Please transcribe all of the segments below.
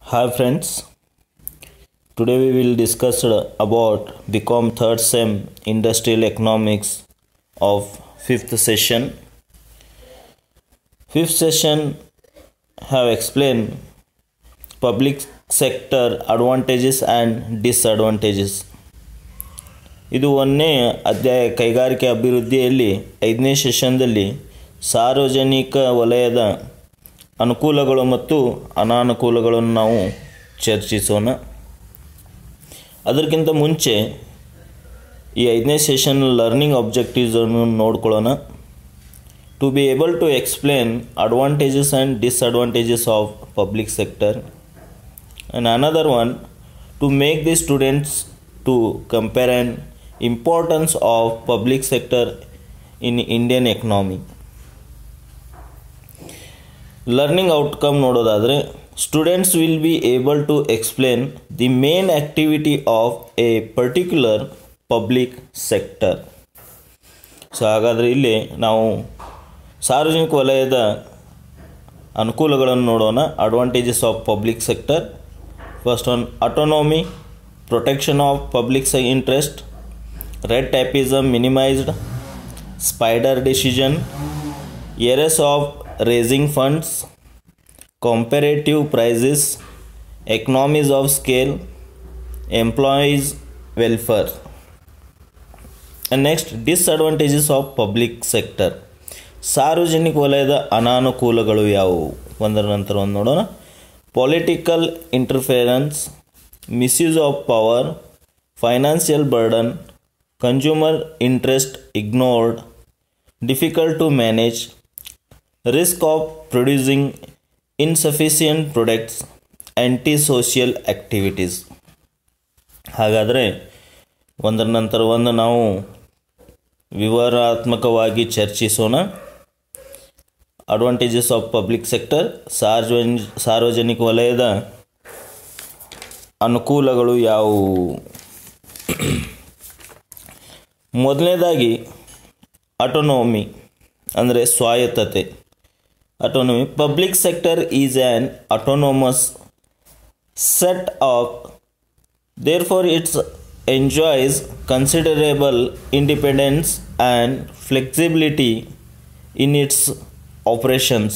Hi friends. Today we will discuss about BCom third sem Industrial Economics of fifth session. Fifth session have explained public sector advantages and disadvantages. ಇದು ಒಂದನೇ ಅಧ್ಯಾಯ ಕೈಗಾರಿಕೆ ಅಭಿವೃದ್ಧಿಯಲ್ಲಿ ಐದನೇ ಸೆಷನ್ದಲ್ಲಿ ಸಾರ್ವಜನಿಕ ವಲಯದ ಅನುಕೂಲಗಳು ಮತ್ತು ಅನಾನುಕೂಲಗಳನ್ನು ನಾವು ಚರ್ಚಿಸೋಣ ಅದಕ್ಕಿಂತ ಮುಂಚೆ ಈ ಐದನೇ ಸೆಷನ್ ಲರ್ನಿಂಗ್ ಅಬ್ಜೆಕ್ಟಿವ್ಸನ್ನು ನೋಡ್ಕೊಳ್ಳೋಣ to be able to explain advantages and disadvantages of public sector and another one to make the students to compare and importance of public sector in Indian economy learning outcome ನೋಡೋದಾದರೆ students will be able to explain the main activity of a particular public sector so ಹಾಗಾದರೆ ಇಲ್ಲಿ ನಾವು ಸಾರ್ವಜನಿಕ ವಲಯದ ಅನುಕೂಲಗಳನ್ನು ನೋಡೋಣ advantages of public sector first one autonomy protection of public interest red tapism minimised speedier decision ease of raising funds, comparative prices, economies of scale, employees' welfare. And next, disadvantages of public sector. ಸಾರ್ವಜನಿಕ ವಲಯದ ಅನಾನುಕೂಲಗಳು ಯಾವುವು ಒಂದರ ನಂತರ ಒಂದು ನೋಡೋಣ political interference misuse of power financial burden consumer interest ignored difficult to manage risk of producing insufficient products antisocial activities ಹಾಗಾದರೆ ಒಂದರ ನಂತರ ಒಂದು ನಾವು ವಿವರಾತ್ಮಕವಾಗಿ ಚರ್ಚಿಸೋಣ ಅಡ್ವಾಂಟೇಜಸ್ ಆಫ್ ಪಬ್ಲಿಕ್ ಸೆಕ್ಟರ್ ಸಾರ್ವಜನಿ ಸಾರ್ವಜನಿಕ ವಲಯದ ಅನುಕೂಲಗಳು ಯಾವುವು ಮೊದಲನೇದಾಗಿ ಅಟೋನೋಮಿ ಅಂದರೆ ಸ್ವಾಯತ್ತತೆ autonomy public sector is an autonomous set of therefore it enjoys considerable independence and flexibility in its operations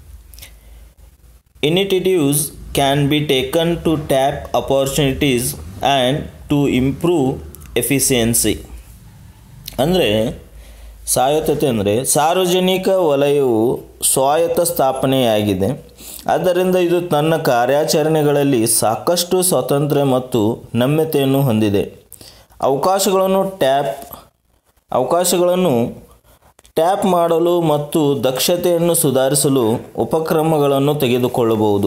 initiatives can be taken to tap opportunities and to improve efficiency ಅಂದರೆ ಸ್ವಾಯತ್ತತೆ ಅಂದರೆ ಸಾರ್ವಜನಿಕ ವಲಯವು ಸ್ವಾಯತ್ತ ಸ್ಥಾಪನೆಯಾಗಿದೆ ಆದ್ದರಿಂದ ಇದು ತನ್ನ ಕಾರ್ಯಾಚರಣೆಗಳಲ್ಲಿ ಸಾಕಷ್ಟು ಸ್ವಾತಂತ್ರ್ಯ ಮತ್ತು ನಮ್ಯತೆಯನ್ನು ಹೊಂದಿದೆ ಅವಕಾಶಗಳನ್ನು ಟ್ಯಾಪ್ ಅವಕಾಶಗಳನ್ನು ಟ್ಯಾಪ್ ಮಾಡಲು ಮತ್ತು ದಕ್ಷತೆಯನ್ನು ಸುಧಾರಿಸಲು ಉಪಕ್ರಮಗಳನ್ನು ತೆಗೆದುಕೊಳ್ಳಬಹುದು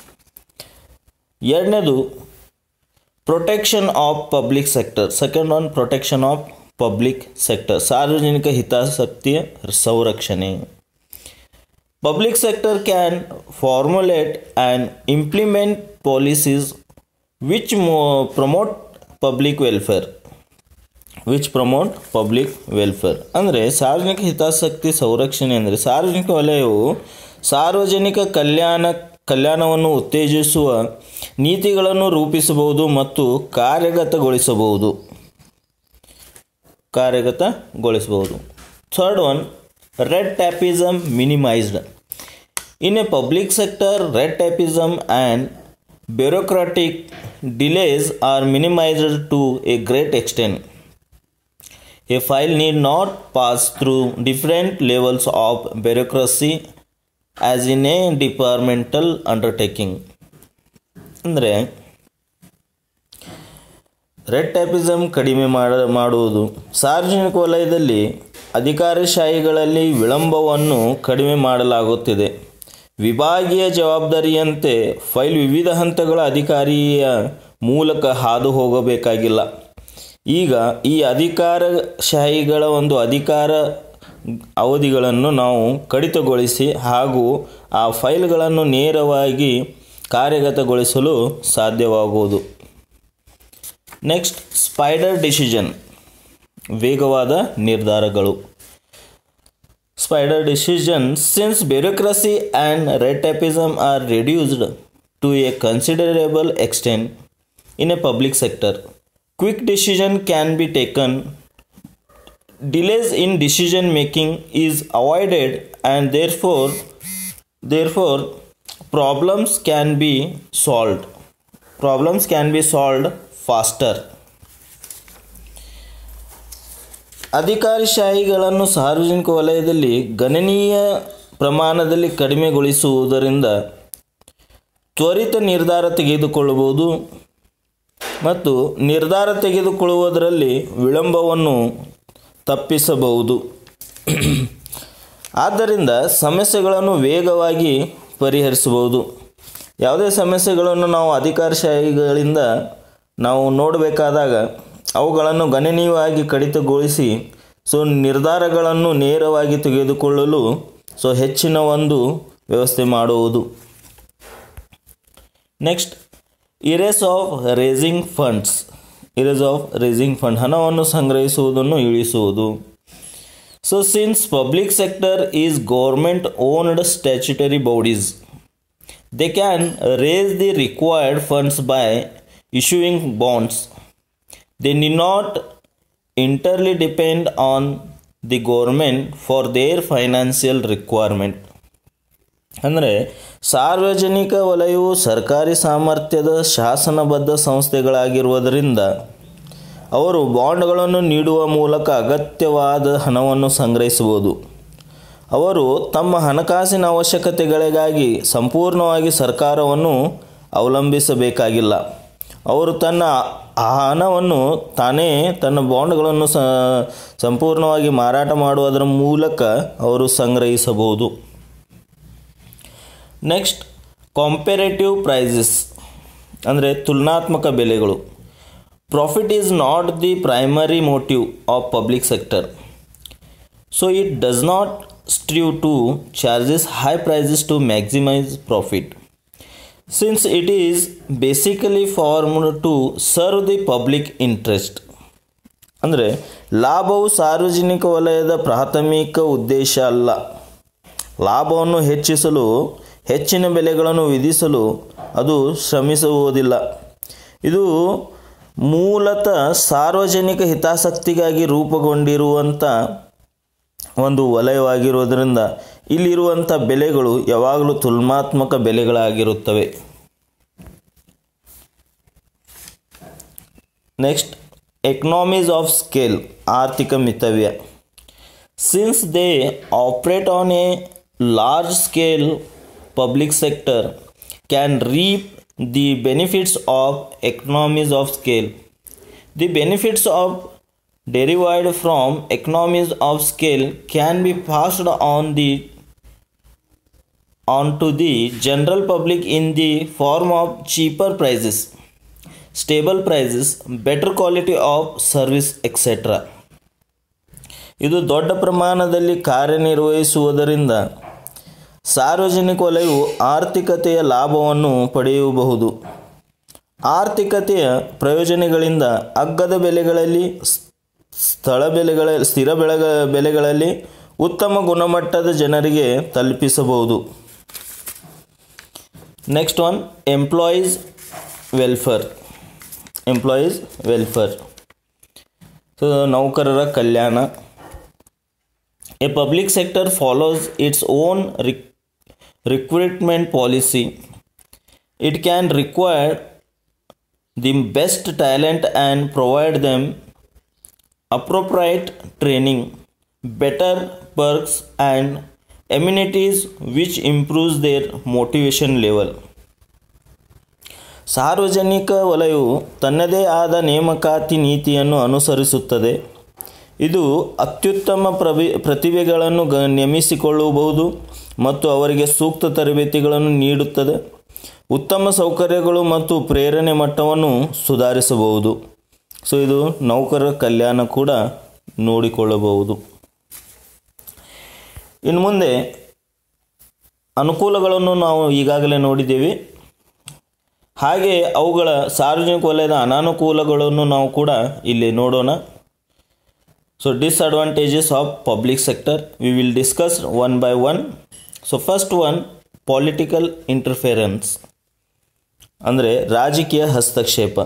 ಎರಡನೇದು protection of public sector second one protection of public sector ಸಾರ್ವಜನಿಕ ಹಿತಾಸಕ್ತಿಯ ಸಂರಕ್ಷಣೆ public sector can formulate and implement policies which promote public welfare which promote public welfare ಅಂದರೆ ಸಾರ್ವಜನಿಕ ಹಿತಾಸಕ್ತಿ ಸಂರಕ್ಷಣೆ ಅಂದರೆ ಸಾರ್ವಜನಿಕ ವಲಯವು ಸಾರ್ವಜನಿಕ ಕಲ್ಯಾಣ ಕಲ್ಯಾಣವನ್ನು ಉತ್ತೇಜಿಸುವ ನೀತಿಗಳನ್ನು ರೂಪಿಸಬಹುದು ಮತ್ತು ಕಾರ್ಯಗತಗೊಳಿಸಬಹುದು ಕಾರ್ಯಗತಗೊಳಿಸಬಹುದು third one red tapism minimised in a public sector red tapism and bureaucratic delays are minimised to a great extent a file need not pass through different levels of bureaucracy as in a departmental undertaking ಅಂದರೆ red tapism ಕಡಿಮೆ ಮಾಡ ಮಾಡುವುದು ಸಾರ್ವಜನಿಕ ವಲಯದಲ್ಲಿ ಅಧಿಕಾರಶಾಹಿಗಳಲ್ಲಿ ವಿಳಂಬವನ್ನು ಕಡಿಮೆ ಮಾಡಲಾಗುತ್ತಿದೆ ವಿಭಾಗೀಯ ಜವಾಬ್ದಾರಿಯಂತೆ ಫೈಲ್ ವಿವಿಧ ಹಂತಗಳ ಅಧಿಕಾರಿಯ ಮೂಲಕ ಹಾದು ಹೋಗಬೇಕಾಗಿಲ್ಲ ಈಗ ಈ ಅಧಿಕಾರಶಾಹಿಗಳ ಒಂದು ಅಧಿಕಾರ ಅವಧಿಗಳನ್ನು ನಾವು ಕಡಿತಗೊಳಿಸಿ ಹಾಗೂ ಆ ಫೈಲ್ಗಳನ್ನು ನೇರವಾಗಿ ಕಾರ್ಯಗತಗೊಳಿಸಲು ಸಾಧ್ಯವಾಗುವುದು ನೆಕ್ಸ್ಟ್ ಸ್ಪೈಡರ್ ಡಿಸಿಷನ್ ವೇಗವಾದ ನಿರ್ಧಾರಗಳು Spider decisions, since bureaucracy and red tapeism are reduced, to a considerable extent in a public sector. Quick decision can be taken. Delays in decision making is avoided and therefore therefore problems can be solved. Problems can be solved faster. ಅಧಿಕಾರಿಶಾಹಿಗಳನ್ನು ಸಾರ್ವಜನಿಕ ವಲಯದಲ್ಲಿ ಗಣನೀಯ ಪ್ರಮಾಣದಲ್ಲಿ ಕಡಿಮೆಗೊಳಿಸುವುದರಿಂದ ತ್ವರಿತ ನಿರ್ಧಾರ ತೆಗೆದುಕೊಳ್ಳಬಹುದು ಮತ್ತು ನಿರ್ಧಾರ ತೆಗೆದುಕೊಳ್ಳುವುದರಲ್ಲಿ ವಿಳಂಬವನ್ನು ತಪ್ಪಿಸಬಹುದು ಆದ್ದರಿಂದ ಸಮಸ್ಯೆಗಳನ್ನು ವೇಗವಾಗಿ ಪರಿಹರಿಸಬಹುದು ಯಾವುದೇ ಸಮಸ್ಯೆಗಳನ್ನು ನಾವು ಅಧಿಕಾರಶಾಹಿಗಳಿಂದ ನಾವು ನೋಡಬೇಕಾದಾಗ ಅವುಗಳನ್ನು ಗಣನೀಯವಾಗಿ ಕಡಿತಗೊಳಿಸಿ ಸೊ ನಿರ್ಧಾರಗಳನ್ನು ನೇರವಾಗಿ ತೆಗೆದುಕೊಳ್ಳಲು ಸೊ ಹೆಚ್ಚಿನ ಒಂದು ವ್ಯವಸ್ಥೆ ಮಾಡುವುದು next ease of raising funds ease of raising fund ಹಣವನ್ನು ಸಂಗ್ರಹಿಸುವುದನ್ನು ಇಳಿಸುವುದು so since public sector is government owned statutory bodies they can raise the required funds by issuing bonds. They need not entirely depend on the government for their financial requirement. ಅಂದರೆ ಸಾರ್ವಜನಿಕ ವಲಯವು ಸರ್ಕಾರಿ ಸಾಮರ್ಥ್ಯದ ಶಾಸನಬದ್ಧ ಸಂಸ್ಥೆಗಳಾಗಿರುವುದರಿಂದ ಅವರು ಬಾಂಡ್ಗಳನ್ನು ನೀಡುವ ಮೂಲಕ ಅಗತ್ಯವಾದ ಹಣವನ್ನು ಸಂಗ್ರಹಿಸಬಹುದು ಅವರು ತಮ್ಮ ಹಣಕಾಸಿನ ಅವಶ್ಯಕತೆಗಳಿಗಾಗಿ ಸಂಪೂರ್ಣವಾಗಿ ಸರ್ಕಾರವನ್ನು ಅವಲಂಬಿಸಬೇಕಾಗಿಲ್ಲ ಅವರು ತನ್ನ ಆ ಹಣವನ್ನು ತಾನೇ ತನ್ನ ಬಾಂಡ್ಗಳನ್ನು ಸ ಸಂಪೂರ್ಣವಾಗಿ ಮಾರಾಟ ಮಾಡುವುದರ ಮೂಲಕ ಅವರು ಸಂಗ್ರಹಿಸಬಹುದು ನೆಕ್ಸ್ಟ್ ಕಾಂಪೇರೇಟಿವ್ ಪ್ರೈಸಸ್ ಅಂದರೆ ತುಲನಾತ್ಮಕ ಬೆಲೆಗಳು profit is not the primary motive of public sector so it does not strive to charges high prices to maximise profit since it is basically formed to serve the public interest ಅಂದರೆ ಲಾಭವು ಸಾರ್ವಜನಿಕ ವಲಯದ ಪ್ರಾಥಮಿಕ ಉದ್ದೇಶ ಅಲ್ಲ ಲಾಭವನ್ನು ಹೆಚ್ಚಿಸಲು ಹೆಚ್ಚಿನ ಬೆಲೆಗಳನ್ನು ವಿಧಿಸಲು ಅದು ಶ್ರಮಿಸುವುದಿಲ್ಲ ಇದು ಮೂಲತಃ ಸಾರ್ವಜನಿಕ ಹಿತಾಸಕ್ತಿಗಾಗಿ ರೂಪುಗೊಂಡಿರುವಂಥ ಒಂದು ವಲಯವಾಗಿರುವುದರಿಂದ ಇಲ್ಲಿರುವಂಥ ಬೆಲೆಗಳು ಯಾವಾಗಲೂ ತುಲನಾತ್ಮಕ ಬೆಲೆಗಳಾಗಿರುತ್ತವೆ ನೆಕ್ಸ್ಟ್ ಎಕನಾಮೀಸ್ ಆಫ್ ಸ್ಕೇಲ್ ಆರ್ಥಿಕ ಮಿತವ್ಯ since they operate on a large scale public sector can reap the benefits of economies of scale the benefits of derived from economies of scale can be passed on the on to the general public in the form of cheaper prices stable prices better quality of service etc ಇದು ದೊಡ್ಡ ಪ್ರಮಾಣದಲ್ಲಿ ಕಾರ್ಯನಿರ್ವಹಿಸುವುದರಿಂದ ಸಾರ್ವಜನಿಕ ವಲಯವು ಆರ್ಥಿಕತೆಯ ಲಾಭವನ್ನು ಪಡೆಯಬಹುದು ಆರ್ಥಿಕತೆಯ ಪ್ರಯೋಜನಗಳಿಂದ ಅಗ್ಗದ ಬೆಲೆಗಳಲ್ಲಿ ಸ್ಥಳ ಬೆಲೆಗಳ ಸ್ಥಿರ ಬೆಳೆಗ ಬೆಲೆಗಳಲ್ಲಿ ಉತ್ತಮ ಗುಣಮಟ್ಟದ ಜನರಿಗೆ ತಲುಪಿಸಬಹುದು next one employees welfare employees welfare so ನೌಕರರ ಕಲ್ಯಾಣ a public sector follows its own rec recruitment policy it can require the best talent and provide them appropriate training, better perks, and amenities which improves their motivation level. ಸಾರ್ವಜನಿಕ ವಲಯವು ತನ್ನದೇ ಆದ ನೇಮಕಾತಿ ನೀತಿಯನ್ನು ಅನುಸರಿಸುತ್ತದೆ ಇದು ಅತ್ಯುತ್ತಮ ಪ್ರವಿ ಪ್ರತಿಭೆಗಳನ್ನು ಗ ನೇಮಿಸಿಕೊಳ್ಳಬಹುದು ಮತ್ತು ಅವರಿಗೆ ಸೂಕ್ತ ತರಬೇತಿಗಳನ್ನು ನೀಡುತ್ತದೆ ಉತ್ತಮ ಸೌಕರ್ಯಗಳು ಮತ್ತು ಪ್ರೇರಣೆ ಮಟ್ಟವನ್ನು ಸುಧಾರಿಸಬಹುದು ಸೊ ಇದು ನೌಕರರ ಕಲ್ಯಾಣ ಕೂಡ ನೋಡಿಕೊಳ್ಳಬಹುದು ಇನ್ನು ಮುಂದೆ ಅನುಕೂಲಗಳನ್ನು ನಾವು ಈಗಾಗಲೇ ನೋಡಿದ್ದೇವೆ ಹಾಗೆ ಅವುಗಳ ಸಾರ್ವಜನಿಕ ವಲಯದ ಅನಾನುಕೂಲಗಳನ್ನು ನಾವು ಕೂಡ ಇಲ್ಲಿ ನೋಡೋಣ so disadvantages of public sector we will discuss one by one so first one political interference ಅಂದರೆ ರಾಜಕೀಯ ಹಸ್ತಕ್ಷೇಪ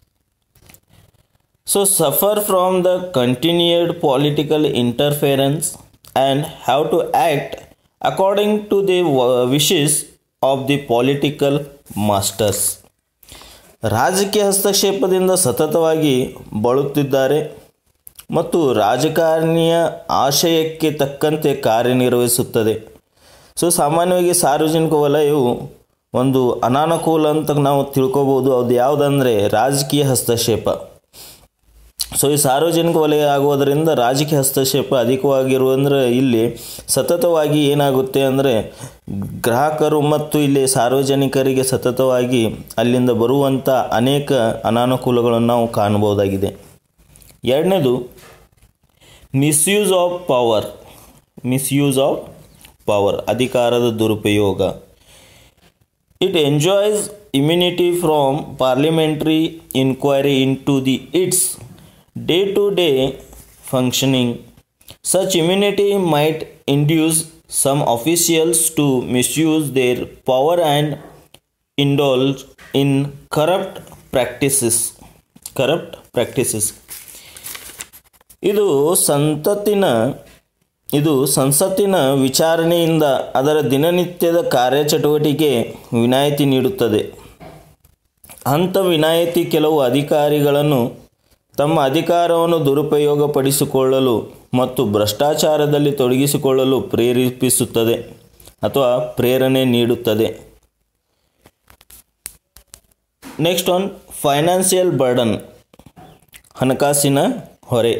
so suffer from the continued political interference and have to act according to the wishes of the political masters ರಾಜಕೀಯ ಹಸ್ತಕ್ಷೇಪದಿಂದ ಸತತವಾಗಿ ಬಳಲುತ್ತಿದ್ದಾರೆ ಮತ್ತು ರಾಜಕಾರಣಿಯ ಆಶಯಕ್ಕೆ ತಕ್ಕಂತೆ ಕಾರ್ಯನಿರ್ವಹಿಸುತ್ತದೆ ಸೊ ಸಾಮಾನ್ಯವಾಗಿ ಸಾರ್ವಜನಿಕ ವಲಯವು ಒಂದು ಅನಾನುಕೂಲ ಅಂತ ನಾವು ತಿಳ್ಕೊಬೋದು ಅದು ಯಾವುದಂದರೆ ರಾಜಕೀಯ ಹಸ್ತಕ್ಷೇಪ ಸೊ ಈ ಸಾರ್ವಜನಿಕ ವಲಯ ಆಗುವುದರಿಂದ ರಾಜಕೀಯ ಹಸ್ತಕ್ಷೇಪ ಅಧಿಕವಾಗಿರುವಂದ್ರೆ ಇಲ್ಲಿ ಸತತವಾಗಿ ಏನಾಗುತ್ತೆ ಅಂದರೆ ಗ್ರಾಹಕರು ಮತ್ತು ಇಲ್ಲಿ ಸಾರ್ವಜನಿಕರಿಗೆ ಸತತವಾಗಿ ಅಲ್ಲಿಂದ ಬರುವಂಥ ಅನೇಕ ಅನಾನುಕೂಲಗಳನ್ನು ನಾವು ಕಾಣಬಹುದಾಗಿದೆ ಎರಡನೇದು misuse of power misuse of power ಅಧಿಕಾರದ ದುರುಪಯೋಗ it enjoys immunity from parliamentary inquiry in to the its day to day functioning such immunity might induce some officials to misuse their power and indulge in corrupt practices corrupt practices ಇದು ಸಂತತಿನ ಇದು ಸಂಸತ್ತಿನ ವಿಚಾರಣೆಯಿಂದ ಅದರ ದಿನನಿತ್ಯದ ಕಾರ್ಯಚಟುವಟಿಕೆ ವಿನಾಯಿತಿ ನೀಡುತ್ತದೆ ಅಂಥ ವಿನಾಯಿತಿ ಕೆಲವು ಅಧಿಕಾರಿಗಳನ್ನು ತಮ್ಮ ಅಧಿಕಾರವನ್ನು ದುರುಪಯೋಗಪಡಿಸಿಕೊಳ್ಳಲು ಮತ್ತು ಭ್ರಷ್ಟಾಚಾರದಲ್ಲಿ ತೊಡಗಿಸಿಕೊಳ್ಳಲು ಪ್ರೇರೇಪಿಸುತ್ತದೆ ಅಥವಾ ಪ್ರೇರಣೆ ನೀಡುತ್ತದೆ ನೆಕ್ಸ್ಟ್ ಒನ್ ಫೈನಾನ್ಷಿಯಲ್ ಬರ್ಡನ್ ಹಣಕಾಸಿನ ಹೊರೆ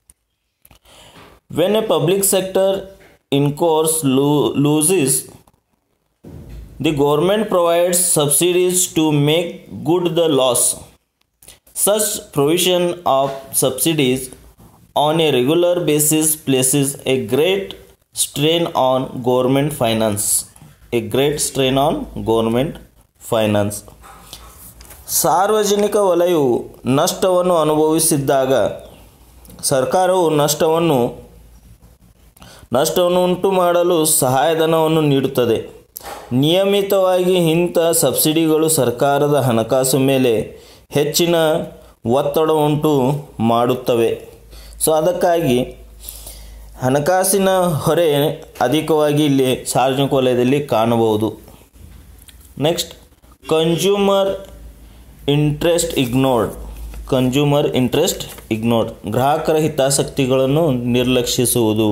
when a public sector incurs losses the government provides subsidies to make good the loss Such provision of subsidies on a regular basis places a great strain on government finance. A great strain on government finance. ಸಾರ್ವಜನಿಕ ವಲಯವು ನಷ್ಟವನ್ನು ಅನುಭವಿಸಿದ್ದಾಗ ಸರ್ಕಾರವು ನಷ್ಟವನ್ನು ನಷ್ಟವನ್ನು ಉಂಟು ಮಾಡಲು ಸಹಾಯಧನವನ್ನು ನೀಡುತ್ತದೆ ನಿಯಮಿತವಾಗಿ ಇಂಥ ಸಬ್ಸಿಡಿಗಳು ಸರ್ಕಾರದ ಹಣಕಾಸು ಮೇಲೆ ಹೆಚ್ಚಿನ ಒತ್ತಡ ಉಂಟು ಮಾಡುತ್ತವೆ ಸೊ ಅದಕ್ಕಾಗಿ ಹಣಕಾಸಿನ ಹೊರೆ ಅಧಿಕವಾಗಿ ಇಲ್ಲಿ ಸಾರ್ವಜನಿಕ ವಲಯದಲ್ಲಿ ಕಾಣಬಹುದು next consumer interest ignored consumer interest ignored ಗ್ರಾಹಕರ ಹಿತಾಸಕ್ತಿಗಳನ್ನು ನಿರ್ಲಕ್ಷಿಸುವುದು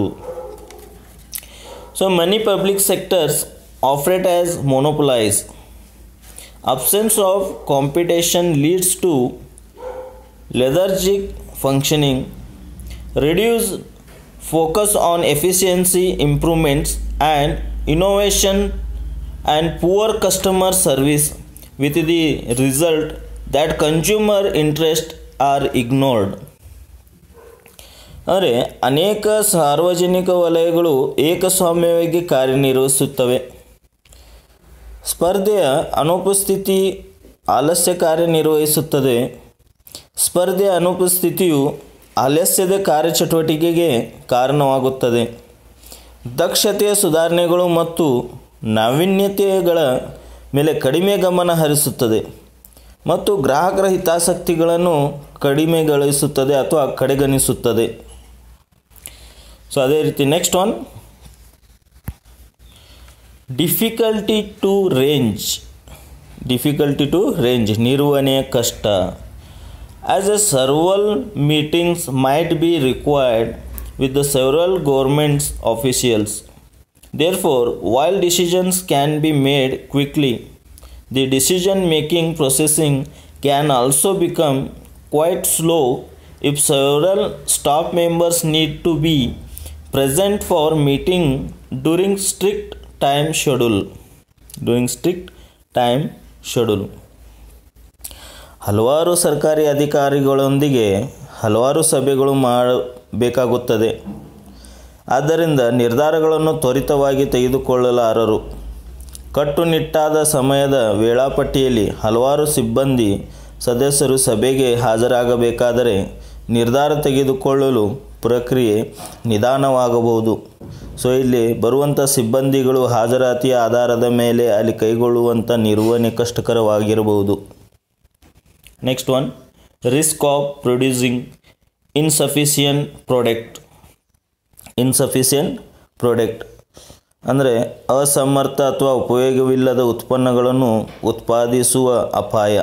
so many public sectors operate as monopolise absence of competition leads to lethargic functioning reduced focus on efficiency improvements and innovation and poor customer service with the result that consumer interest are ignored ಅಂದರೆ ಅನೇಕ ಸಾರ್ವಜನಿಕ ವಲಯಗಳು ಏಕಸ್ವಾಮ್ಯವಾಗಿ ಕಾರ್ಯನಿರ್ವಹಿಸುತ್ತವೆ ಸ್ಪರ್ಧೆಯ ಅನುಪಸ್ಥಿತಿ ಆಲಸ್ಯ ಕಾರ್ಯನಿರ್ವಹಿಸುತ್ತದೆ ಸ್ಪರ್ಧೆಯ ಅನುಪಸ್ಥಿತಿಯು ಆಲಸ್ಯದ ಕಾರ್ಯಚಟುವಟಿಕೆಗೆ ಕಾರಣವಾಗುತ್ತದೆ ದಕ್ಷತೆಯ ಸುಧಾರಣೆಗಳು ಮತ್ತು ನಾವೀನ್ಯತೆಗಳ ಮೇಲೆ ಕಡಿಮೆ ಗಮನ ಹರಿಸುತ್ತದೆ ಮತ್ತು ಗ್ರಾಹಕರ ಹಿತಾಸಕ್ತಿಗಳನ್ನು ಕಡಿಮೆಗೊಳಿಸುತ್ತದೆ ಅಥವಾ ಕಡೆಗಣಿಸುತ್ತದೆ ಸೊ ಅದೇ ರೀತಿ next one difficulty to range difficulty to range ನಿರ್ವಹಣೆಯ ಕಷ್ಟ as a several meetings might be required with the several governments officials therefore while decisions can be made quickly the decision making processing can also become quite slow if several staff members need to be present for meeting during strict time schedule during strict time schedule ಹಲವಾರು ಸರ್ಕಾರಿ ಅಧಿಕಾರಿಗಳೊಂದಿಗೆ ಹಲವಾರು ಸಭೆಗಳು ಮಾಡಬೇಕಾಗುತ್ತದೆ ಆದ್ದರಿಂದ ನಿರ್ಧಾರಗಳನ್ನು ತ್ವರಿತವಾಗಿ ತೆಗೆದುಕೊಳ್ಳಲಾರರು ಕಟ್ಟುನಿಟ್ಟಾದ ಸಮಯದ ವೇಳಾಪಟ್ಟಿಯಲ್ಲಿ ಹಲವಾರು ಸಿಬ್ಬಂದಿ ಸದಸ್ಯರು ಸಭೆಗೆ ಹಾಜರಾಗಬೇಕಾದರೆ ನಿರ್ಧಾರ ತೆಗೆದುಕೊಳ್ಳಲು ಪ್ರಕ್ರಿಯೆ ನಿಧಾನವಾಗಬಹುದು ಸೊ ಇಲ್ಲಿ ಬರುವಂಥ ಸಿಬ್ಬಂದಿಗಳು ಹಾಜರಾತಿಯ ಆಧಾರದ ಮೇಲೆ ಅಲ್ಲಿ ಕೈಗೊಳ್ಳುವಂಥ ನಿರ್ವಹಣೆ ಕಷ್ಟಕರವಾಗಿರಬಹುದು next one risk of producing insufficient product insufficient product ಅಂದರೆ ಅಸಮರ್ಥ ಅಥವಾ ಉಪಯೋಗವಿಲ್ಲದ ಉತ್ಪನ್ನಗಳನ್ನು ಉತ್ಪಾದಿಸುವ ಅಪಾಯ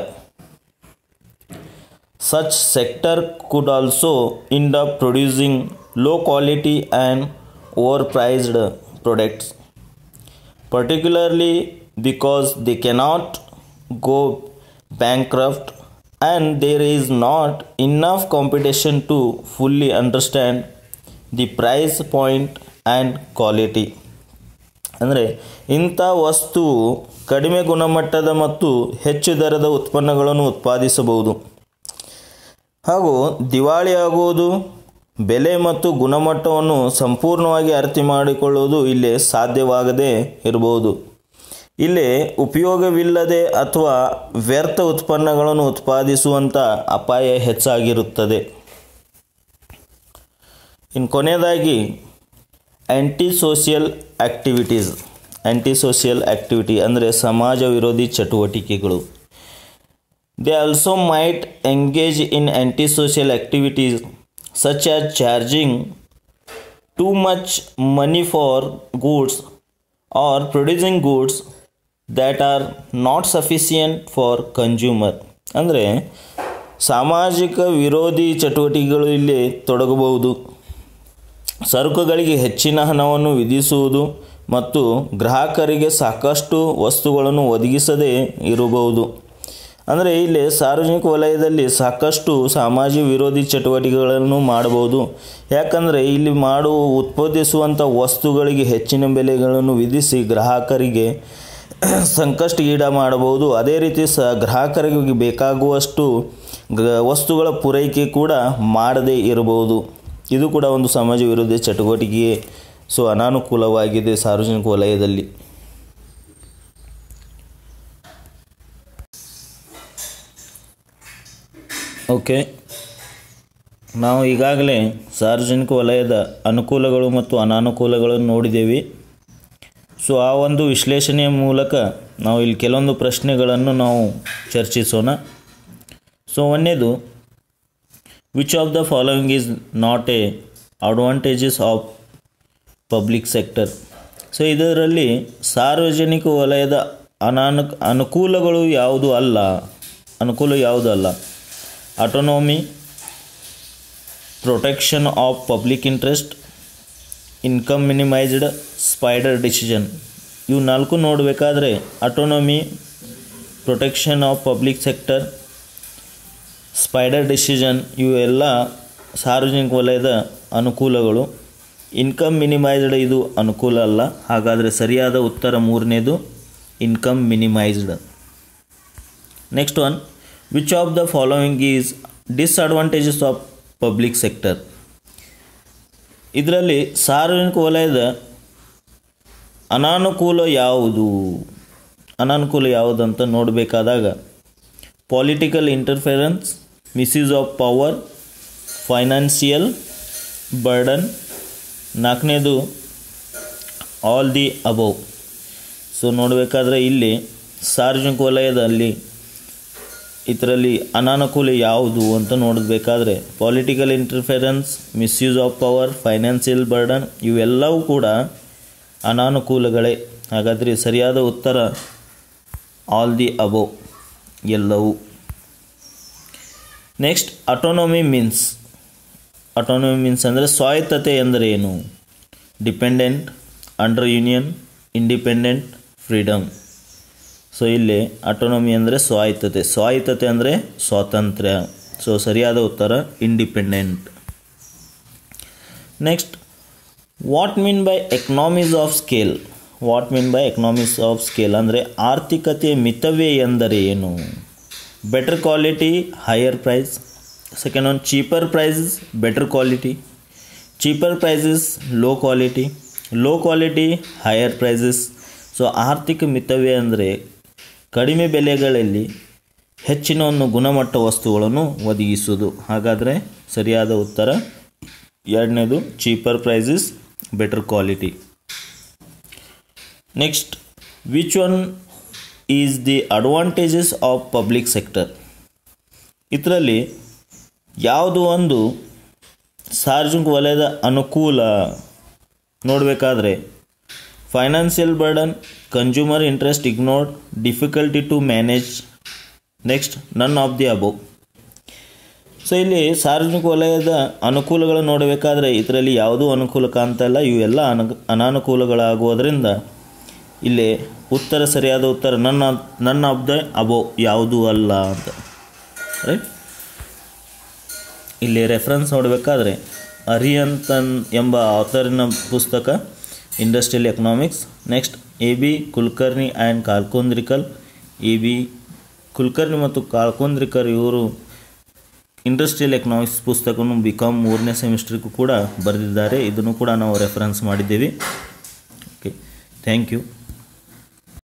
such sector could also end up producing low quality and overpriced products particularly because they cannot go bankrupt and there is not enough competition to fully understand the price point and quality ಅಂದರೆ ಇಂಥ ವಸ್ತುವು ಕಡಿಮೆ ಗುಣಮಟ್ಟದ ಮತ್ತು ಹೆಚ್ಚು ದರದ ಉತ್ಪನ್ನಗಳನ್ನು ಉತ್ಪಾದಿಸಬಹುದು ಹಾಗೂ ದಿವಾಳಿಯಾಗುವುದು ಬೆಲೆ ಮತ್ತು ಗುಣಮಟ್ಟವನ್ನು ಸಂಪೂರ್ಣವಾಗಿ ಅರ್ಥ ಮಾಡಿಕೊಳ್ಳುವುದು ಇಲ್ಲಿ ಸಾಧ್ಯವಾಗದೇ ಇರಬಹುದು ಇಲ್ಲಿ ಉಪಯೋಗವಿಲ್ಲದೆ ಅಥವಾ ವ್ಯರ್ಥ ಉತ್ಪನ್ನಗಳನ್ನು ಉತ್ಪಾದಿಸುವಂಥ ಅಪಾಯ ಹೆಚ್ಚಾಗಿರುತ್ತದೆ ಇನ್ನು ಕೊನೆಯದಾಗಿ anti social activities anti social activity ಅಂದರೆ ಸಮಾಜ ವಿರೋಧಿ ಚಟುವಟಿಕೆಗಳು They also might engage in antisocial activities such as charging too much money for goods or producing goods that are not sufficient for consumer ಅಂದರೆ ಸಾಮಾಜಿಕ ವಿರೋಧಿ ಚಟುವಟಿಕೆಗಳು ಇಲ್ಲಿ ತೊಡಗಬಹುದು ಸರಕುಗಳಿಗೆ ಹೆಚ್ಚಿನ ಹಣವನ್ನು ವಿಧಿಸುವುದು ಮತ್ತು ಗ್ರಾಹಕರಿಗೆ ಸಾಕಷ್ಟು ವಸ್ತುಗಳನ್ನು ಒದಗಿಸದೇ ಇರಬಹುದು ಅಂದರೆ ಇಲ್ಲಿ ಸಾರ್ವಜನಿಕ ವಲಯದಲ್ಲಿ ಸಾಕಷ್ಟು ಸಾಮಾಜಿಕ ವಿರೋಧಿ ಚಟುವಟಿಕೆಗಳನ್ನು ಮಾಡಬಹುದು ಯಾಕಂದರೆ ಇಲ್ಲಿ ಮಾಡುವ ಉತ್ಪಾದಿಸುವಂಥ ವಸ್ತುಗಳಿಗೆ ಹೆಚ್ಚಿನ ಬೆಲೆಗಳನ್ನು ವಿಧಿಸಿ ಗ್ರಾಹಕರಿಗೆ ಸಂಕಷ್ಟಗೀಡ ಮಾಡಬಹುದು ಅದೇ ರೀತಿ ಸ ಗ್ರಾಹಕರಿಗೆ ಬೇಕಾಗುವಷ್ಟು ಗ ವಸ್ತುಗಳ ಪೂರೈಕೆ ಕೂಡ ಮಾಡದೇ ಇರಬಹುದು ಇದು ಕೂಡ ಒಂದು ಸಮಾಜ ವಿರೋಧಿ ಚಟುವಟಿಕೆ ಸೊ ಅನಾನುಕೂಲವಾಗಿದೆ ಸಾರ್ವಜನಿಕ ವಲಯದಲ್ಲಿ ಓಕೆ ನಾವು ಈಗಾಗಲೇ ಸಾರ್ವಜನಿಕ ವಲಯದ ಅನುಕೂಲಗಳು ಮತ್ತು ಅನಾನುಕೂಲಗಳನ್ನು ನೋಡಿದ್ದೇವೆ ಸೊ ಆ ಒಂದು ವಿಶ್ಲೇಷಣೆಯ ಮೂಲಕ ನಾವು ಇಲ್ಲಿ ಕೆಲವೊಂದು ಪ್ರಶ್ನೆಗಳನ್ನು ನಾವು ಚರ್ಚಿಸೋಣ ಸೊ ಒಂದೇದು which of the following is not a advantages of public sector so ಇದರಲ್ಲಿ ಸಾರ್ವಜನಿಕ ವಲಯದ ಅನಾನು ಅನುಕೂಲಗಳು ಯಾವುದು ಅಲ್ಲ ಅನುಕೂಲ ಯಾವುದು ಅಲ್ಲ autonomy protection of public interest income minimised speedier decision ಇವು ನಾಲ್ಕು ನೋಡಬೇಕಾದ್ರೆ autonomy protection of public sector speedier decision ಇವೆಲ್ಲ ಸಾರ್ವಜನಿಕ ವಲಯದ ಅನುಕೂಲಗಳು ಇನ್ಕಮ್ ಮಿನಿಮೈಸ್ಡ್ ಇದು ಅನುಕೂಲ ಅಲ್ಲ ಹಾಗಾದರೆ ಸರಿಯಾದ ಉತ್ತರ ಮೂರನೇದು income minimised next one which of the following is disadvantages of public sector ಇದರಲ್ಲಿ ಸಾರ್ವಜನಿಕ ವಲಯದ ಅನಾನುಕೂಲ ಯಾವುದು ಅನಾನುಕೂಲ ಯಾವುದು ಅಂತ ನೋಡಬೇಕಾದಾಗ political interference misuse of power financial burden ನಾಲ್ಕನೇದು ಆಲ್ ದಿ ಅಬೌವ್ ಸೊ ನೋಡಬೇಕಾದ್ರೆ ಇಲ್ಲಿ ಸಾರ್ವಜನಿಕ ವಲಯದಲ್ಲಿ ಇದರಲ್ಲಿ ಅನಾನುಕೂಲ ಯಾವುದು ಅಂತ ನೋಡಬೇಕಾದ್ರೆ political interference misuse of power financial burden ಇವೆಲ್ಲವೂ ಕೂಡ ಅನಾನುಕೂಲಗಳೇ ಹಾಗಾದರೆ ಸರಿಯಾದ ಉತ್ತರ ಆಲ್ ದಿ ಅಬೋ ಎಲ್ಲವೂ next autonomy means autonomy means ಅಂದರೆ ಸ್ವಾಯತ್ತತೆ ಎಂದರೆ ಏನು dependent under union independent freedom so ಇಲ್ಲಿ ಅಟೋನಮಿ ಅಂದರೆ ಸ್ವಾಯತ್ತತೆ ಸ್ವಾಯತ್ತತೆ ಅಂದರೆ ಸ್ವಾತಂತ್ರ್ಯ ಸೊ ಸರಿಯಾದ ಉತ್ತರ independent next what mean by economies of scale what mean by economies of scale ಅಂದರೆ ಆರ್ಥಿಕತೆ ಮಿತವ್ಯ ಎಂದರೆ ಏನು better quality higher price second one cheaper prices better quality cheaper prices low quality low quality higher prices so ಆರ್ಥಿಕ ಮಿತವ್ಯ ಅಂದರೆ ಕಡಿಮೆ ಬೆಲೆಗಳಲ್ಲಿ ಹೆಚ್ಚಿನ ಒಂದು ಗುಣಮಟ್ಟ ವಸ್ತುಗಳನ್ನು ಒದಗಿಸುವುದು ಹಾಗಾದರೆ ಸರಿಯಾದ ಉತ್ತರ ಎರಡನೇದು cheaper prices better quality next which one is the advantages of public sector ಇದರಲ್ಲಿ ಯಾವುದು ಒಂದು ಸಾರ್ವಜನಿಕ ವಲಯದ ಅನುಕೂಲ ನೋಡಬೇಕಾದ್ರೆ financial burden consumer interest ignored difficulty to manage next none of the above so ಇಲ್ಲಿ ಸಾರ್ವಜನಿಕ ವಲಯದ ಅನುಕೂಲಗಳು ನೋಡಬೇಕಾದ್ರೆ ಇದರಲ್ಲಿ ಯಾವುದೂ ಅನುಕೂಲ ಕಾಣ್ತಾ ಇಲ್ಲ ಇವೆಲ್ಲ ಅನ ಅನಾನುಕೂಲಗಳಾಗುವುದರಿಂದ ಇಲ್ಲಿ ಉತ್ತರ ಸರಿಯಾದ ಉತ್ತರ ನನ್ನ ನನ್ನ ಆಫ್ ದ ಅಬೋ ಯಾವುದೂ ಅಲ್ಲ ಅಂತ ರೈಟ್ ಇಲ್ಲಿ ರೆಫರೆನ್ಸ್ ನೋಡಬೇಕಾದ್ರೆ ಅರಿಯಂತನ್ ಎಂಬ ಆಥರಿನ ಪುಸ್ತಕ industrial economics next A B Kulkarni and ಕಾಲ್ಕೊಂದ್ರಿಕಲ್ ಎ ಬಿ ಕುಲಕರ್ಣಿ ಮತ್ತು ಕಾಲ್ಕೊಂದ್ರಿಕರ್ ಇವರು ಇಂಡಸ್ಟ್ರಿಯಲ್ ಎಕನಾಮಿಕ್ಸ್ ಪುಸ್ತಕವನ್ನು ಬಿ ಕಾಮ್ ಮೂರನೇ ಸೆಮಿಸ್ಟ್ರಿಗೂ ಕೂಡ ಬರೆದಿದ್ದಾರೆ ಇದನ್ನು ಕೂಡ ನಾವು ರೆಫರೆನ್ಸ್ ಮಾಡಿದ್ದೇವೆ ಓಕೆ ಥ್ಯಾಂಕ್ ಯು